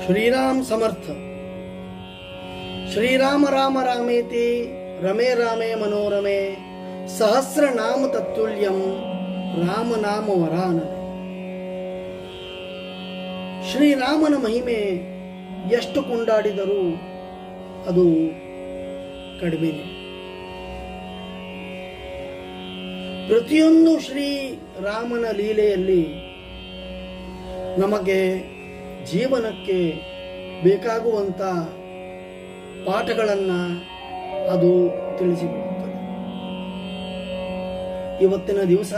श्रीराम समर्थ श्रीराम राम रामेति रमे रामे मनोरमे सहस्र नाम तत्तुल्यं ರಾಮ ನಾಮ ವರಾನನೆ ಶ್ರೀರಾಮನ ಮಹಿಮೆ ಎಷ್ಟು ಕೊಂಡಾಡಿದರೂ ಅದು ಕಡಿಮೆನೆ ಪ್ರತಿಯೊಂದು ಶ್ರೀ ರಾಮನ ಲೀಲೆಯಲ್ಲಿ ನಮಗೆ ಜೀವನಕ್ಕೆ ಬೇಕಾಗುವಂತ ಪಾಠಗಳನ್ನು ಅದು ತಿಳಿಸಿಕೊಡುತ್ತದೆ ಇವತ್ತಿನ ದಿವಸ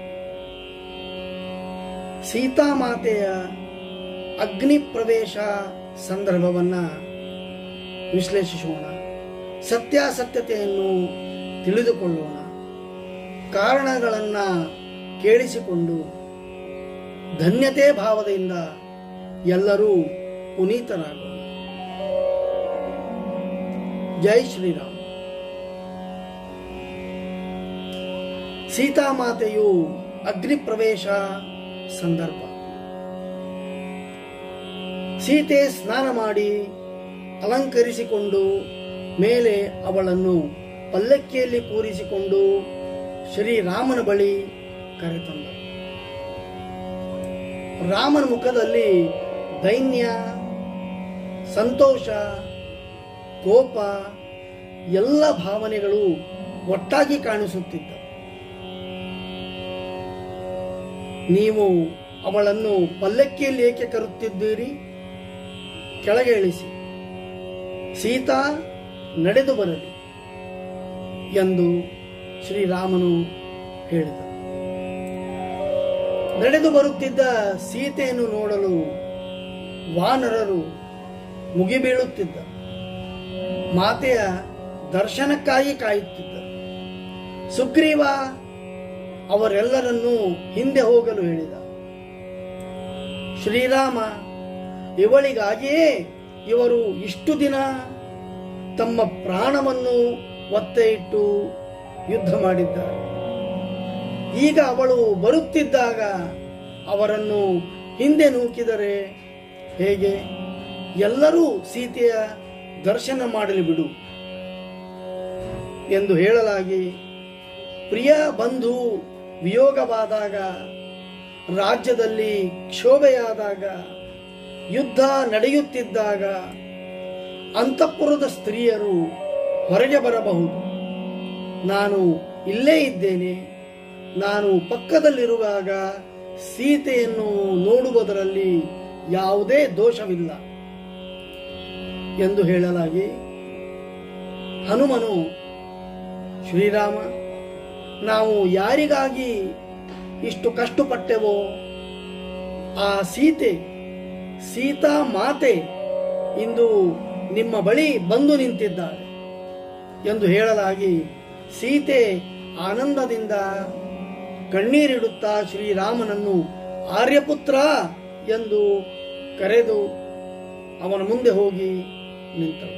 ಸೀತಾಮಾತೆಯ ಅಗ್ನಿ ಪ್ರವೇಶ ಸಂದರ್ಭವನ್ನ ವಿಶ್ಲೇಷಿಸೋಣ ಸತ್ಯಾಸತ್ಯತೆಯನ್ನು ತಿಳಿದುಕೊಳ್ಳೋಣ ಕಾರಣಗಳನ್ನ ಕೇಳಿಸಿಕೊಂಡು ಧನ್ಯತೆ ಭಾವದಿಂದ ಎಲ್ಲರೂ ಪುನೀತರಾಗೋಣ ಜೈ ಶ್ರೀರಾಮ್ ಸೀತಾಮಾತೆಯು ಅಗ್ನಿ ಪ್ರವೇಶ ಸಂದರ್ಭ ಸೀತೆ ಸ್ನಾನ ಮಾಡಿ ಅಲಂಕರಿಸಿಕೊಂಡು ಮೇಲೆ ಅವಳನ್ನು ಪಲ್ಲಕ್ಕಿಯಲ್ಲಿ ಕೂರಿಸಿಕೊಂಡು ಶ್ರೀರಾಮನ ಬಳಿ ಕರೆತಂದ ರಾಮನ ಮುಖದಲ್ಲಿ ದೈನ್ಯ ಸಂತೋಷ ಕೋಪ ಎಲ್ಲ ಭಾವನೆಗಳು ಒಟ್ಟಾಗಿ ಕಾಣಿಸುತ್ತಿದ್ದ ನೀವು ಅವಳನ್ನು ಪಲ್ಲಕ್ಕಿಯಲ್ಲಿ ಏಕೆ ಕರುತ್ತಿದ್ದೀರಿ ಕೆಳಗೆ ಇಳಿಸಿ ಸೀತಾ ನಡೆದು ಬರಲಿ ಎಂದು ಶ್ರೀರಾಮನು ಹೇಳಿದ ನಡೆದು ಬರುತ್ತಿದ್ದ ಸೀತೆಯನ್ನು ನೋಡಲು ವಾನರರು ಮುಗಿಬೀಳುತ್ತಿದ್ದ ಮಾತೆಯ ದರ್ಶನಕ್ಕಾಗಿ ಕಾಯುತ್ತಿದ್ದರು ಸುಗ್ರೀವ ಅವರೆಲ್ಲರನ್ನೂ ಹಿಂದೆ ಹೋಗಲು ಹೇಳಿದ ಶ್ರೀರಾಮ ಇವಳಿಗಾಗಿಯೇ ಇವರು ಇಷ್ಟು ದಿನ ತಮ್ಮ ಪ್ರಾಣವನ್ನು ಒತ್ತೆ ಇಟ್ಟು ಯುದ್ಧ ಮಾಡಿದ್ದಾರೆ ಈಗ ಅವಳು ಬರುತ್ತಿದ್ದಾಗ ಅವರನ್ನು ಹಿಂದೆ ನೂಕಿದರೆ ಹೇಗೆ ಎಲ್ಲರೂ ಸೀತೆಯ ದರ್ಶನ ಮಾಡಲಿ ಬಿಡು ಎಂದು ಹೇಳಲಾಗಿ ಪ್ರಿಯ ಬಂಧು ವಿಯೋಗವಾದಾಗ ರಾಜ್ಯದಲ್ಲಿ ಕ್ಷೋಭೆಯಾದಾಗ ಯುದ್ಧ ನಡೆಯುತ್ತಿದ್ದಾಗ ಅಂತಃಪುರದ ಸ್ತ್ರೀಯರು ಹೊರಗೆ ಬರಬಹುದು ನಾನು ಇಲ್ಲೇ ಇದ್ದೇನೆ ನಾನು ಪಕ್ಕದಲ್ಲಿರುವಾಗ ಸೀತೆಯನ್ನು ನೋಡುವುದರಲ್ಲಿ ಯಾವುದೇ ದೋಷವಿಲ್ಲ ಎಂದು ಹೇಳಲಾಗಿ ಹನುಮನು ಶ್ರೀರಾಮ ನಾವು ಯಾರಿಗಾಗಿ ಇಷ್ಟು ಕಷ್ಟಪಟ್ಟೆವೋ ಆ ಸೀತೆ ಸೀತಾ ಮಾತೆ ಇಂದು ನಿಮ್ಮ ಬಳಿ ಬಂದು ನಿಂತಿದ್ದಾಳೆ ಎಂದು ಹೇಳಲಾಗಿ ಸೀತೆ ಆನಂದದಿಂದ ಕಣ್ಣೀರಿಡುತ್ತಾ ಶ್ರೀರಾಮನನ್ನು ಆರ್ಯಪುತ್ರ ಎಂದು ಕರೆದು ಅವನ ಮುಂದೆ ಹೋಗಿ ನಿಂತಳು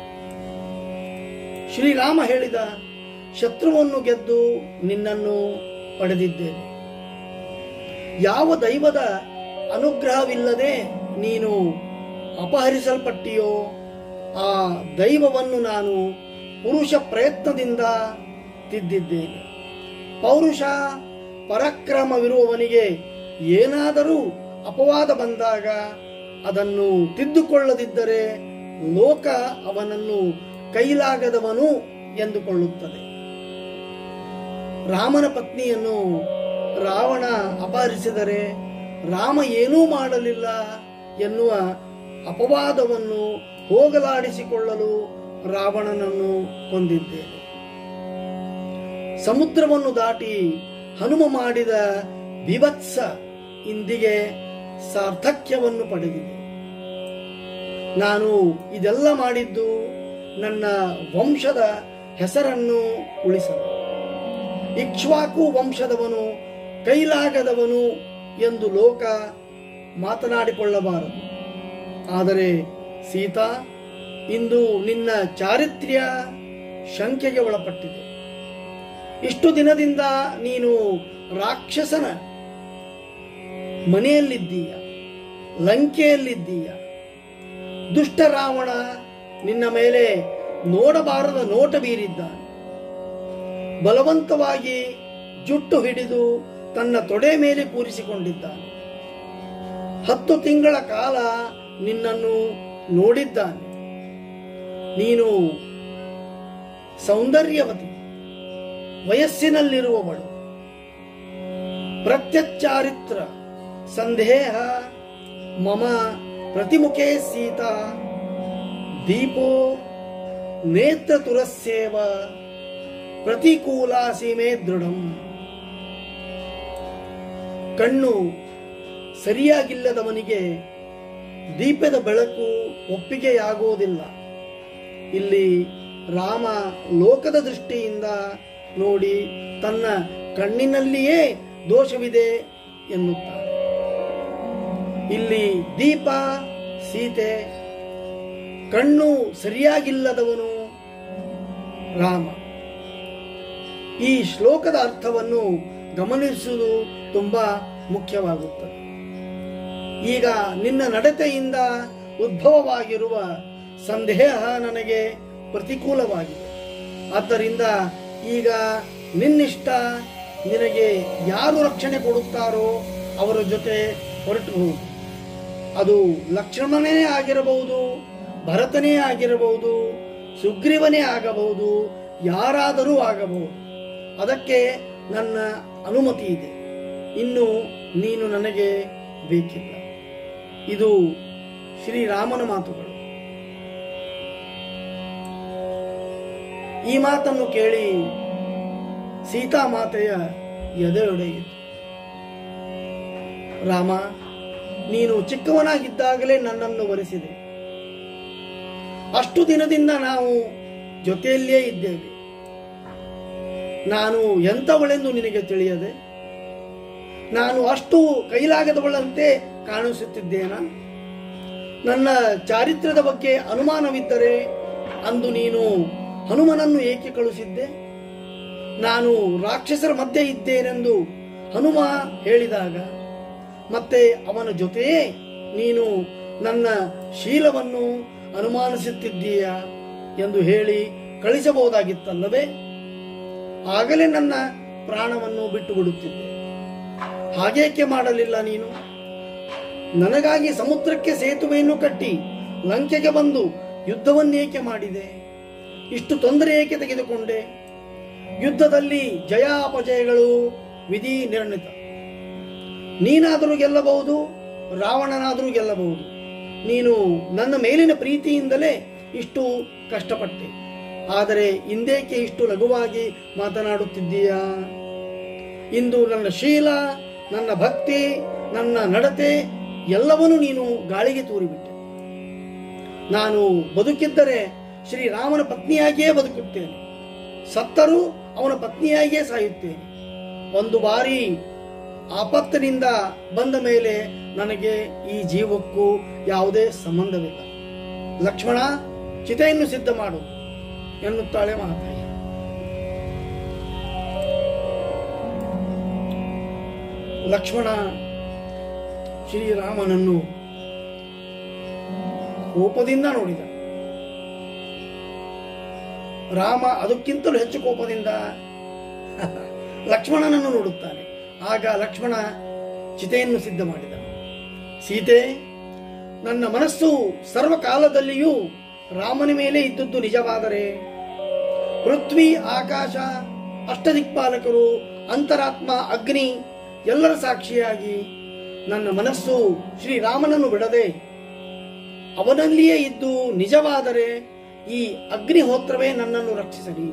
ಶ್ರೀರಾಮ ಹೇಳಿದ ಶತ್ರುವನ್ನು ಗೆದ್ದು ನಿನ್ನನ್ನು ಪಡೆದಿದ್ದೇನೆ ಯಾವ ದೈವದ ಅನುಗ್ರಹವಿಲ್ಲದೆ ನೀನು ಅಪಹರಿಸಲ್ಪಟ್ಟಿಯೋ ಆ ದೈವವನ್ನು ನಾನು ಪುರುಷ ಪ್ರಯತ್ನದಿಂದ ತಿದ್ದಿದ್ದೇನೆ ಪೌರುಷ ಪರಾಕ್ರಮವಿರುವವನಿಗೆ ಏನಾದರೂ ಅಪವಾದ ಬಂದಾಗ ಅದನ್ನು ತಿದ್ದುಕೊಳ್ಳದಿದ್ದರೆ ಲೋಕ ಅವನನ್ನು ಕೈಲಾಗದವನು ಎಂದುಕೊಳ್ಳುತ್ತದೆ ರಾಮನ ಪತ್ನಿಯನ್ನು ರಾವಣ ಅಪಹರಿಸಿದರೆ ರಾಮ ಏನೂ ಮಾಡಲಿಲ್ಲ ಎನ್ನುವ ಅಪವಾದವನ್ನು ಹೋಗಲಾಡಿಸಿಕೊಳ್ಳಲು ರಾವಣನನ್ನು ಕೊಂದಿದ್ದೇನೆ ಸಮುದ್ರವನ್ನು ದಾಟಿ ಹನುಮ ಮಾಡಿದ ವಿವತ್ಸ ಇಂದಿಗೆ ಸಾರ್ಥಕ್ಯವನ್ನು ಪಡೆದಿದೆ ನಾನು ಇದೆಲ್ಲ ಮಾಡಿದ್ದು ನನ್ನ ವಂಶದ ಹೆಸರನ್ನು ಉಳಿಸಲು ಇಕ್ಷ್ವಾಕು ವಂಶದವನು ಕೈಲಾಗದವನು ಎಂದು ಲೋಕ ಮಾತನಾಡಿಕೊಳ್ಳಬಾರದು ಆದರೆ ಸೀತಾ ಇಂದು ನಿನ್ನ ಚಾರಿತ್ರ್ಯ ಶಂಕೆಗೆ ಒಳಪಟ್ಟಿದೆ ಇಷ್ಟು ದಿನದಿಂದ ನೀನು ರಾಕ್ಷಸನ ಮನೆಯಲ್ಲಿದ್ದೀಯ ಲಂಕೆಯಲ್ಲಿದ್ದೀಯ ದುಷ್ಟ ರಾವಣ ನಿನ್ನ ಮೇಲೆ ನೋಡಬಾರದ ನೋಟ ಬೀರಿದ್ದಾನೆ ಬಲವಂತವಾಗಿ ಜುಟ್ಟು ಹಿಡಿದು ತನ್ನ ತೊಡೆ ಮೇಲೆ ಕೂರಿಸಿಕೊಂಡಿದ್ದಾನೆ ಹತ್ತು ತಿಂಗಳ ಕಾಲ ನಿನ್ನನ್ನು ನೋಡಿದ್ದಾನೆ ನೀನು ಸೌಂದರ್ಯವತಿ ವಯಸ್ಸಿನಲ್ಲಿರುವವಳು ಪ್ರತ್ಯಚಾರಿತ್ರ ಸಂದೇಹ ಮಮ ಪ್ರತಿಮುಖೇ ಸೀತಾ ದೀಪೋ ನೇತ್ರ ತುರಸ್ಯೇವ ಪ್ರತಿಕೂಲಾಸಿ ಮೇ ದೃಢಂ ಕಣ್ಣು ಸರಿಯಾಗಿಲ್ಲದವನಿಗೆ ದೀಪದ ಬೆಳಕು ಒಪ್ಪಿಗೆಯಾಗುವುದಿಲ್ಲ ಇಲ್ಲಿ ರಾಮ ಲೋಕದ ದೃಷ್ಟಿಯಿಂದ ನೋಡಿ ತನ್ನ ಕಣ್ಣಿನಲ್ಲಿಯೇ ದೋಷವಿದೆ ಎನ್ನುತ್ತಾರೆ ಇಲ್ಲಿ ದೀಪ ಸೀತೆ ಕಣ್ಣು ಸರಿಯಾಗಿಲ್ಲದವನು ರಾಮ ಈ ಶ್ಲೋಕದ ಅರ್ಥವನ್ನು ಗಮನಿಸುವುದು ತುಂಬಾ ಮುಖ್ಯವಾಗುತ್ತದೆ ಈಗ ನಿನ್ನ ನಡತೆಯಿಂದ ಉದ್ಭವವಾಗಿರುವ ಸಂದೇಹ ನನಗೆ ಪ್ರತಿಕೂಲವಾಗಿದೆ ಆದ್ದರಿಂದ ಈಗ ನಿನ್ನಿಷ್ಟ ನಿನಗೆ ಯಾರು ರಕ್ಷಣೆ ಕೊಡುತ್ತಾರೋ ಅವರ ಜೊತೆ ಹೊರಟಬಹುದು ಅದು ಲಕ್ಷ್ಮಣನೇ ಆಗಿರಬಹುದು ಭರತನೇ ಆಗಿರಬಹುದು ಸುಗ್ರೀವನೇ ಆಗಬಹುದು ಯಾರಾದರೂ ಆಗಬಹುದು ಅದಕ್ಕೆ ನನ್ನ ಅನುಮತಿ ಇದೆ ಇನ್ನು ನೀನು ನನಗೆ ಬೇಕಿಲ್ಲ ಇದು ಶ್ರೀರಾಮನ ಮಾತುಗಳು ಈ ಮಾತನ್ನು ಕೇಳಿ ಸೀತಾಮಾತೆಯ ಎದೆಯೊಡೆಯಿತು ರಾಮ ನೀನು ಚಿಕ್ಕವನಾಗಿದ್ದಾಗಲೇ ನನ್ನನ್ನು ವರಿಸಿದೆ ಅಷ್ಟು ದಿನದಿಂದ ನಾವು ಜೊತೆಯಲ್ಲಿಯೇ ಇದ್ದೇವೆ ನಾನು ಎಂಥವಳೆಂದು ನಿನಗೆ ತಿಳಿಯದೆ ನಾನು ಅಷ್ಟು ಕೈಲಾಗದವಳಂತೆ ಕಾಣಿಸುತ್ತಿದ್ದೇನ ನನ್ನ ಚಾರಿತ್ರ್ಯದ ಬಗ್ಗೆ ಅನುಮಾನವಿದ್ದರೆ ಅಂದು ನೀನು ಹನುಮನನ್ನು ಏಕೆ ಕಳುಹಿಸಿದ್ದೆ ನಾನು ರಾಕ್ಷಸರ ಮಧ್ಯೆ ಇದ್ದೇನೆಂದು ಹನುಮ ಹೇಳಿದಾಗ ಮತ್ತೆ ಅವನ ಜೊತೆಯೇ ನೀನು ನನ್ನ ಶೀಲವನ್ನು ಅನುಮಾನಿಸುತ್ತಿದ್ದೀಯಾ ಎಂದು ಹೇಳಿ ಕಳಿಸಬಹುದಾಗಿತ್ತಲ್ಲವೇ ಆಗಲೇ ನನ್ನ ಪ್ರಾಣವನ್ನು ಬಿಟ್ಟು ಬಿಡುತ್ತಿದ್ದೆ ಹಾಗೇಕೆ ಮಾಡಲಿಲ್ಲ ನೀನು ನನಗಾಗಿ ಸಮುದ್ರಕ್ಕೆ ಸೇತುವೆಯನ್ನು ಕಟ್ಟಿ ಲಂಕೆಗೆ ಬಂದು ಯುದ್ಧವನ್ನೇಕೆ ಮಾಡಿದೆ ಇಷ್ಟು ತೊಂದರೆ ಏಕೆ ತೆಗೆದುಕೊಂಡೆ ಯುದ್ಧದಲ್ಲಿ ಜಯಾಪಜಯಗಳು ವಿಧಿ ನಿರ್ಣಿತ ನೀನಾದರೂ ಗೆಲ್ಲಬಹುದು ರಾವಣನಾದರೂ ಗೆಲ್ಲಬಹುದು ನೀನು ನನ್ನ ಮೇಲಿನ ಪ್ರೀತಿಯಿಂದಲೇ ಇಷ್ಟು ಕಷ್ಟಪಟ್ಟೆ ಆದರೆ ಇಂದೇಕೆ ಇಷ್ಟು ಲಘುವಾಗಿ ಮಾತನಾಡುತ್ತಿದ್ದೀಯಾ ಇಂದು ನನ್ನ ಶೀಲ ನನ್ನ ಭಕ್ತಿ ನನ್ನ ನಡತೆ ಎಲ್ಲವನ್ನೂ ನೀನು ಗಾಳಿಗೆ ತೂರಿಬಿಟ್ಟೆ ನಾನು ಬದುಕಿದ್ದರೆ ಶ್ರೀರಾಮನ ಪತ್ನಿಯಾಗಿಯೇ ಬದುಕುತ್ತೇನೆ ಸತ್ತರೂ ಅವನ ಪತ್ನಿಯಾಗಿಯೇ ಸಾಯುತ್ತೇನೆ ಒಂದು ಬಾರಿ ಆಪತ್ತಿನಿಂದ ಬಂದ ಮೇಲೆ ನನಗೆ ಈ ಜೀವಕ್ಕೂ ಯಾವುದೇ ಸಂಬಂಧವಿಲ್ಲ ಲಕ್ಷ್ಮಣ ಚಿತೆಯನ್ನು ಸಿದ್ಧ ಮಾಡು ಎನ್ನುತ್ತಾಳೆ ಮಹಾತಾಯಿ ಲಕ್ಷ್ಮಣ ಶ್ರೀರಾಮನನ್ನು ಕೋಪದಿಂದ ನೋಡಿದ ರಾಮ ಅದಕ್ಕಿಂತಲೂ ಹೆಚ್ಚು ಕೋಪದಿಂದ ಲಕ್ಷ್ಮಣನನ್ನು ನೋಡುತ್ತಾನೆ ಆಗ ಲಕ್ಷ್ಮಣ ಚಿತೆಯನ್ನು ಸಿದ್ಧ ಮಾಡಿದ ಸೀತೆ ನನ್ನ ಮನಸ್ಸು ಸರ್ವಕಾಲದಲ್ಲಿಯೂ ರಾಮನ ಮೇಲೆ ಇದ್ದದ್ದು ನಿಜವಾದರೆ ಪೃಥ್ವಿ ಆಕಾಶ ಅಷ್ಟದಿಕ್ಪಾಲಕರು ಅಂತರಾತ್ಮ ಅಗ್ನಿ ಎಲ್ಲರ ಸಾಕ್ಷಿಯಾಗಿ ನನ್ನ ಮನಸ್ಸು ಶ್ರೀರಾಮನನ್ನು ಬಿಡದೆ ಅವನಲ್ಲಿಯೇ ಇದ್ದು ನಿಜವಾದರೆ ಈ ಅಗ್ನಿಹೋತ್ರವೇ ನನ್ನನ್ನು ರಕ್ಷಿಸಲಿ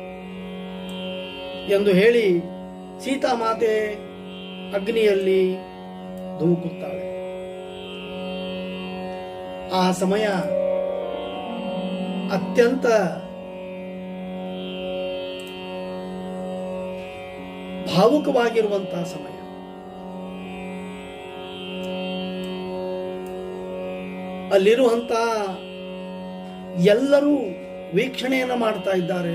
ಎಂದು ಹೇಳಿ ಸೀತಾಮಾತೆ ಅಗ್ನಿಯಲ್ಲಿ ಧುಮುಕುತ್ತಾಳೆ ಆ ಸಮಯ ಅತ್ಯಂತ ಭಾವುಕವಾಗಿರುವಂತಹ ಸಮಯ ಅಲ್ಲಿರುವಂತ ಎಲ್ಲರೂ ವೀಕ್ಷಣೆಯನ್ನು ಮಾಡ್ತಾ ಇದ್ದಾರೆ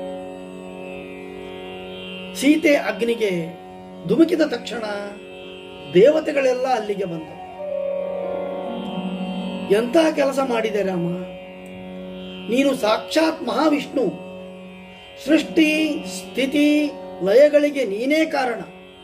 ಸೀತೆ ಅಗ್ನಿಗೆ ಧುಮುಕಿದ ತಕ್ಷಣ ದೇವತೆಗಳೆಲ್ಲ ಅಲ್ಲಿಗೆ ಬಂದರು ಎಂಥ ಕೆಲಸ ಮಾಡಿದೆ ರಾಮ ನೀನು ಸಾಕ್ಷಾತ್ ಮಹಾವಿಷ್ಣು ಸೃಷ್ಟಿ ಸ್ಥಿತಿ ಲಯಗಳಿಗೆ ನೀನೇ ಕಾರಣ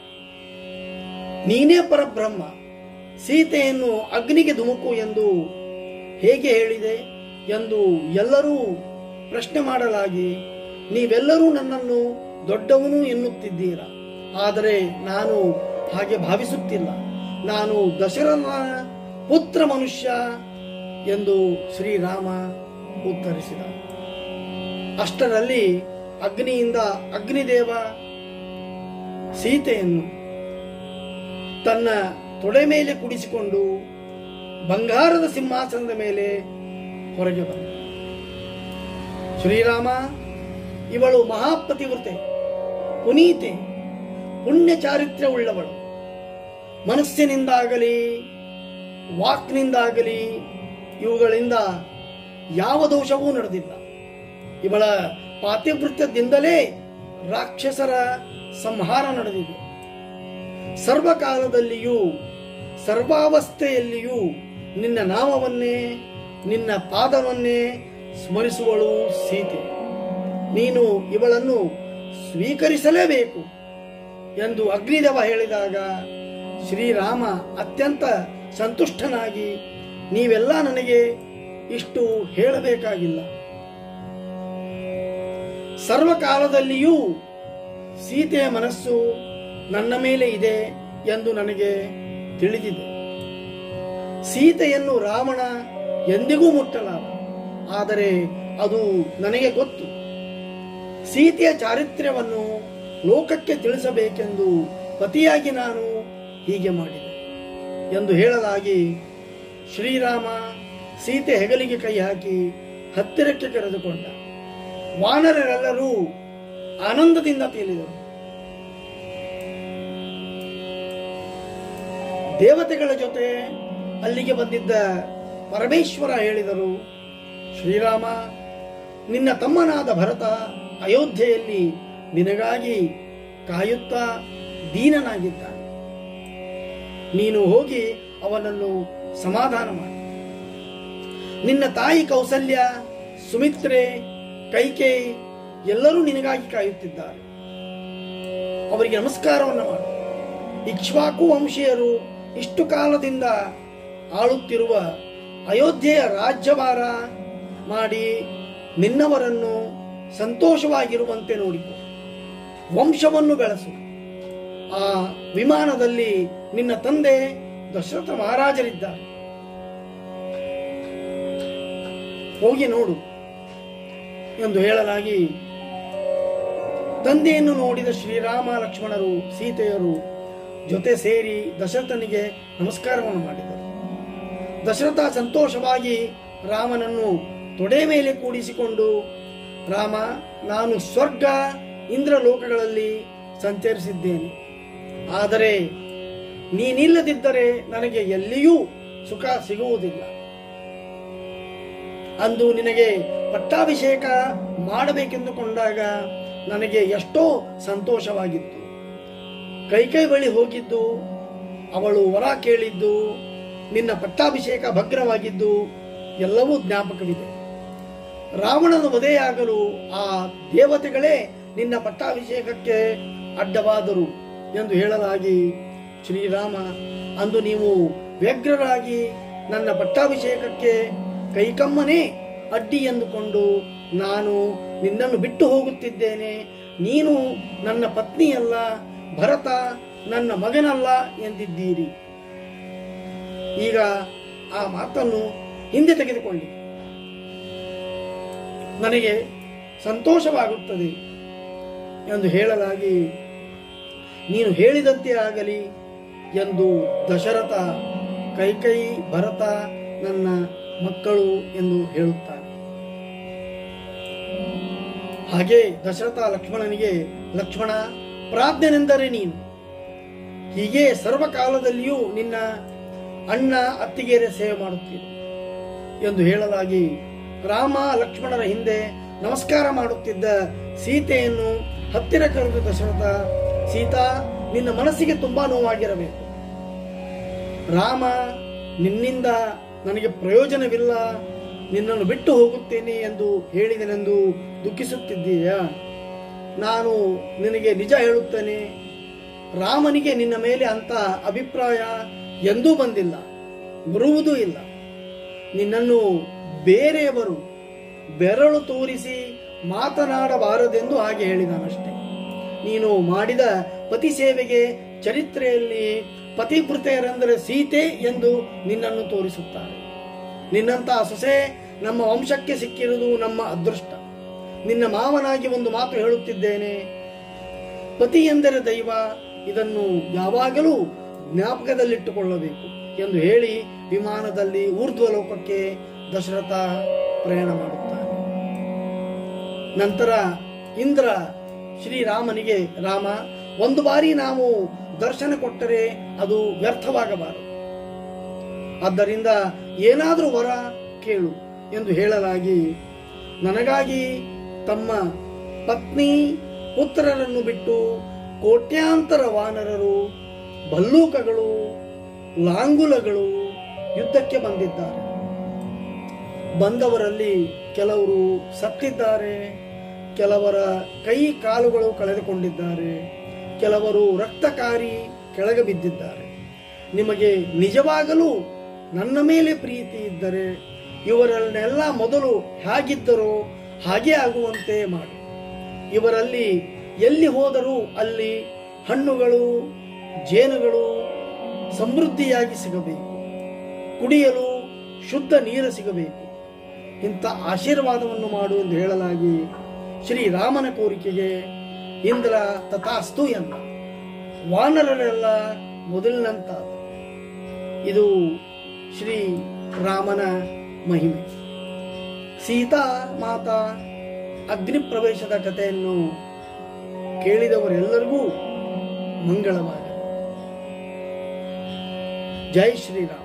ನೀನೇ ಪರಬ್ರಹ್ಮ ಸೀತೆಯನ್ನು ಅಗ್ನಿಗೆ ಧುಮುಕು ಎಂದು ಹೇಗೆ ಹೇಳಿದೆ ಎಂದು ಎಲ್ಲರೂ ಪ್ರಶ್ನೆ ಮಾಡಲಾಗಿ ನೀವೆಲ್ಲರೂ ನನ್ನನ್ನು ದೊಡ್ಡವನು ಎನ್ನುತ್ತಿದ್ದೀರಾ ಆದರೆ ನಾನು ಹಾಗೆ ಭಾವಿಸುತ್ತಿಲ್ಲ ನಾನು ದಶರಥನ ಪುತ್ರ ಮನುಷ್ಯ ಎಂದು ಶ್ರೀರಾಮ ಉತ್ತರಿಸಿದ ಅಷ್ಟರಲ್ಲಿ ಅಗ್ನಿಯಿಂದ ಅಗ್ನಿದೇವ ಸೀತೆಯನ್ನು ತನ್ನ ತೊಡೆ ಮೇಲೆ ಕುಡಿಸಿಕೊಂಡು ಬಂಗಾರದ ಸಿಂಹಾಸನದ ಮೇಲೆ ಹೊರಗೆ ಬಂದ ಶ್ರೀರಾಮ ಇವಳು ಮಹಾಪತಿವೃತೆ ಪುನೀತೆ ಪುಣ್ಯ ಚಾರಿತ್ರ್ಯವುಳ್ಳವಳು ಮನಸ್ಸಿನಿಂದಾಗಲಿ ವಾಕ್ನಿಂದಾಗಲಿ ಇವುಗಳಿಂದ ಯಾವ ದೋಷವೂ ನಡೆದಿಲ್ಲ ಇವಳ ಪಾತಿವೃತ್ಯದಿಂದಲೇ ರಾಕ್ಷಸರ ಸಂಹಾರ ನಡೆದಿದೆ ಸರ್ವಕಾಲದಲ್ಲಿಯೂ ಸರ್ವಾವಸ್ಥೆಯಲ್ಲಿಯೂ ನಿನ್ನ ನಾಮವನ್ನೇ ನಿನ್ನ ಪಾದವನ್ನೇ ಸ್ಮರಿಸುವಳು ಸೀತೆ ನೀನು ಇವಳನ್ನು ಸ್ವೀಕರಿಸಲೇಬೇಕು ಎಂದು ಅಗ್ನಿದೇವ ಹೇಳಿದಾಗ ಶ್ರೀರಾಮ ಅತ್ಯಂತ ಸಂತುಷ್ಟನಾಗಿ ನೀವೆಲ್ಲ ನನಗೆ ಇಷ್ಟು ಹೇಳಬೇಕಾಗಿಲ್ಲ ಸರ್ವಕಾಲದಲ್ಲಿಯೂ ಸೀತೆಯ ಮನಸ್ಸು ನನ್ನ ಮೇಲೆ ಇದೆ ಎಂದು ನನಗೆ ತಿಳಿದಿದೆ ಸೀತೆಯನ್ನು ರಾವಣ ಎಂದಿಗೂ ಮುಟ್ಟಲಾರ ಆದರೆ ಅದು ನನಗೆ ಗೊತ್ತು ಸೀತೆಯ ಚಾರಿತ್ರ್ಯವನ್ನು ಲೋಕಕ್ಕೆ ತಿಳಿಸಬೇಕೆಂದು ಪತಿಯಾಗಿ ನಾನು ಹೀಗೆ ಮಾಡಿದೆ ಎಂದು ಹೇಳಲಾಗಿ ಶ್ರೀರಾಮ ಸೀತೆ ಹೆಗಲಿಗೆ ಕೈ ಹಾಕಿ ಹತ್ತಿರಕ್ಕೆ ಕರೆದುಕೊಂಡ ವಾನರರೆಲ್ಲರೂ ಆನಂದದಿಂದ ತೇಲಿದರು ದೇವತೆಗಳ ಜೊತೆ ಅಲ್ಲಿಗೆ ಬಂದಿದ್ದ ಪರಮೇಶ್ವರ ಹೇಳಿದರು ಶ್ರೀರಾಮ ನಿನ್ನ ತಮ್ಮನಾದ ಭರತ ಅಯೋಧ್ಯೆಯಲ್ಲಿ ನಿನಗಾಗಿ ಕಾಯುತ್ತಾ ದೀನನಾಗಿದ್ದಾನೆ ನೀನು ಹೋಗಿ ಅವನನ್ನು ಸಮಾಧಾನ ಮಾಡಿ ನಿನ್ನ ತಾಯಿ ಕೌಸಲ್ಯ ಸುಮಿತ್ರೆ ಕೈಕೇಯಿ ಎಲ್ಲರೂ ನಿನಗಾಗಿ ಕಾಯುತ್ತಿದ್ದಾರೆ ಅವರಿಗೆ ನಮಸ್ಕಾರವನ್ನು ಮಾಡು ಇಕ್ಷ್ವಾಕು ವಂಶೀಯರು ಇಷ್ಟು ಕಾಲದಿಂದ ಆಳುತ್ತಿರುವ ಅಯೋಧ್ಯೆಯ ರಾಜ್ಯಭಾರ ಮಾಡಿ ನಿನ್ನವರನ್ನು ಸಂತೋಷವಾಗಿರುವಂತೆ ನೋಡಿಕೊ ವಂಶವನ್ನು ಬೆಳೆಸು ಆ ವಿಮಾನದಲ್ಲಿ ನಿನ್ನ ತಂದೆ ದಶರಥ ಮಹಾರಾಜರಿದ್ದಾರೆ ಹೋಗಿ ನೋಡು ಎಂದು ಹೇಳಲಾಗಿ ತಂದೆಯನ್ನು ನೋಡಿದ ಶ್ರೀರಾಮ ಲಕ್ಷ್ಮಣರು ಸೀತೆಯರು ಜೊತೆ ಸೇರಿ ದಶರಥನಿಗೆ ನಮಸ್ಕಾರವನ್ನು ಮಾಡಿದರು ದಶರಥ ಸಂತೋಷವಾಗಿ ರಾಮನನ್ನು ತೊಡೆ ಮೇಲೆ ಕೂಡಿಸಿಕೊಂಡು ರಾಮ ನಾನು ಸ್ವರ್ಗ ಇಂದ್ರ ಲೋಕಗಳಲ್ಲಿ ಸಂಚರಿಸಿದ್ದೇನೆ ಆದರೆ ನೀನಿಲ್ಲದಿದ್ದರೆ ನನಗೆ ಎಲ್ಲಿಯೂ ಸುಖ ಸಿಗುವುದಿಲ್ಲ ಅಂದು ನಿನಗೆ ಪಟ್ಟಾಭಿಷೇಕ ಮಾಡಬೇಕೆಂದುಕೊಂಡಾಗ ನನಗೆ ಎಷ್ಟೋ ಸಂತೋಷವಾಗಿತ್ತು ಕೈಕೈ ಬಳಿ ಹೋಗಿದ್ದು ಅವಳು ವರ ಕೇಳಿದ್ದು ನಿನ್ನ ಪಟ್ಟಾಭಿಷೇಕ ಭಗ್ರವಾಗಿದ್ದು ಎಲ್ಲವೂ ಜ್ಞಾಪಕವಿದೆ ರಾವಣನ ವಧೆಯಾಗಲು ಆ ದೇವತೆಗಳೇ ನಿನ್ನ ಪಟ್ಟಾಭಿಷೇಕಕ್ಕೆ ಅಡ್ಡವಾದರು ಎಂದು ಹೇಳಲಾಗಿ ಶ್ರೀರಾಮ ಅಂದು ನೀವು ವ್ಯಗ್ರರಾಗಿ ನನ್ನ ಪಟ್ಟಾಭಿಷೇಕಕ್ಕೆ ಕೈಕಮ್ಮನೇ ಅಡ್ಡಿ ಎಂದುಕೊಂಡು ನಾನು ನಿನ್ನನ್ನು ಬಿಟ್ಟು ಹೋಗುತ್ತಿದ್ದೇನೆ ನೀನು ನನ್ನ ಪತ್ನಿಯಲ್ಲ ಭರತ ನನ್ನ ಮಗನಲ್ಲ ಎಂದಿದ್ದೀರಿ ಈಗ ಆ ಮಾತನ್ನು ಹಿಂದೆ ತೆಗೆದುಕೊಳ್ಳಿ ನನಗೆ ಸಂತೋಷವಾಗುತ್ತದೆ ಎಂದು ಹೇಳಲಾಗಿ ನೀನು ಹೇಳಿದಂತೆ ಆಗಲಿ ಎಂದು ದಶರಥ ಕೈಕೈ ಭರತ ನನ್ನ ಮಕ್ಕಳು ಎಂದು ಹೇಳುತ್ತಾನೆ ಹಾಗೆ ದಶರಥ ಲಕ್ಷ್ಮಣನಿಗೆ ಲಕ್ಷ್ಮಣ ಪ್ರಾಜ್ಞನೆಂದರೆ ನೀನು ಹೀಗೆ ಸರ್ವಕಾಲದಲ್ಲಿಯೂ ನಿನ್ನ ಅಣ್ಣ ಅತ್ತಿಗೆಯರ ಸೇವೆ ಮಾಡುತ್ತೀರಿ ಎಂದು ಹೇಳಲಾಗಿ ರಾಮ ಲಕ್ಷ್ಮಣರ ಹಿಂದೆ ನಮಸ್ಕಾರ ಮಾಡುತ್ತಿದ್ದ ಸೀತೆಯನ್ನು ಹತ್ತಿರ ಕರೆದು ದಶರಥ ಸೀತಾ ನಿನ್ನ ಮನಸ್ಸಿಗೆ ತುಂಬಾ ನೋವಾಗಿರಬೇಕು ರಾಮ ನಿನ್ನಿಂದ ನನಗೆ ಪ್ರಯೋಜನವಿಲ್ಲ ನಿನ್ನನ್ನು ಬಿಟ್ಟು ಹೋಗುತ್ತೇನೆ ಎಂದು ಹೇಳಿದನೆಂದು ದುಃಖಿಸುತ್ತಿದ್ದೀಯಾ ನಾನು ನಿನಗೆ ನಿಜ ಹೇಳುತ್ತೇನೆ ರಾಮನಿಗೆ ನಿನ್ನ ಮೇಲೆ ಅಂತ ಅಭಿಪ್ರಾಯ ಎಂದೂ ಬಂದಿಲ್ಲ ಬರುವುದೂ ಇಲ್ಲ ನಿನ್ನನ್ನು ಬೇರೆಯವರು ಬೆರಳು ತೋರಿಸಿ ಮಾತನಾಡಬಾರದೆಂದು ಹಾಗೆ ಹೇಳಿದಾನಷ್ಟೆ ನೀನು ಮಾಡಿದ ಪತಿ ಸೇವೆಗೆ ಚರಿತ್ರೆಯಲ್ಲಿ ಪತಿವೃತೆಯರೆಂದರೆ ಸೀತೆ ಎಂದು ನಿನ್ನನ್ನು ತೋರಿಸುತ್ತಾರೆ ನಿನ್ನಂತಹ ಸೊಸೆ ನಮ್ಮ ವಂಶಕ್ಕೆ ಸಿಕ್ಕಿರುವುದು ನಮ್ಮ ಅದೃಷ್ಟ ನಿನ್ನ ಮಾವನಾಗಿ ಒಂದು ಮಾತು ಹೇಳುತ್ತಿದ್ದೇನೆ ಪತಿ ಎಂದರೆ ದೈವ ಇದನ್ನು ಯಾವಾಗಲೂ ಜ್ಞಾಪಕದಲ್ಲಿಟ್ಟುಕೊಳ್ಳಬೇಕು ಎಂದು ಹೇಳಿ ವಿಮಾನದಲ್ಲಿ ಊರ್ಧ್ವಲೋಕಕ್ಕೆ ದಶರಥ ಪ್ರಯಾಣ ಮಾಡುತ್ತಾನೆ ನಂತರ ಇಂದ್ರ ಶ್ರೀರಾಮನಿಗೆ ರಾಮ ಒಂದು ಬಾರಿ ನಾವು ದರ್ಶನ ಕೊಟ್ಟರೆ ಅದು ವ್ಯರ್ಥವಾಗಬಾರದು ಆದ್ದರಿಂದ ಏನಾದರೂ ವರ ಕೇಳು ಎಂದು ಹೇಳಲಾಗಿ ನನಗಾಗಿ ತಮ್ಮ ಪತ್ನಿ ಪುತ್ರರನ್ನು ಬಿಟ್ಟು ಕೋಟ್ಯಾಂತರ ವಾನರರು ಭಲ್ಲೂಕಗಳು ಲಾಂಗುಲಗಳು ಯುದ್ಧಕ್ಕೆ ಬಂದಿದ್ದಾರೆ ಬಂದವರಲ್ಲಿ ಕೆಲವರು ಸತ್ತಿದ್ದಾರೆ ಕೆಲವರ ಕೈ ಕಾಲುಗಳು ಕಳೆದುಕೊಂಡಿದ್ದಾರೆ ಕೆಲವರು ರಕ್ತಕಾರಿ ಕೆಳಗೆ ಬಿದ್ದಿದ್ದಾರೆ ನಿಮಗೆ ನಿಜವಾಗಲೂ ನನ್ನ ಮೇಲೆ ಪ್ರೀತಿ ಇದ್ದರೆ ಇವರನ್ನೆಲ್ಲ ಮೊದಲು ಹೇಗಿದ್ದರೋ ಹಾಗೆ ಆಗುವಂತೆ ಮಾಡಿ ಇವರಲ್ಲಿ ಎಲ್ಲಿ ಹೋದರೂ ಅಲ್ಲಿ ಹಣ್ಣುಗಳು ಜೇನುಗಳು ಸಮೃದ್ಧಿಯಾಗಿ ಸಿಗಬೇಕು ಕುಡಿಯಲು ಶುದ್ಧ ನೀರು ಸಿಗಬೇಕು ಇಂಥ ಆಶೀರ್ವಾದವನ್ನು ಮಾಡು ಎಂದು ಹೇಳಲಾಗಿ ಶ್ರೀರಾಮನ ಕೋರಿಕೆಗೆ ಇಂದ್ರ ತಥಾಸ್ತು ಎಂದ ವಾನರರೆಲ್ಲ ಮೊದಲಿನಂತ ಇದು ಶ್ರೀ ರಾಮನ ಮಹಿಮೆ ಸೀತಾ ಮಾತಾ ಅಗ್ನಿ ಪ್ರವೇಶದ ಕಥೆಯನ್ನು ಕೇಳಿದವರೆಲ್ಲರಿಗೂ ಮಂಗಳವಾಗಲಿ ಜೈ ಶ್ರೀರಾಮ್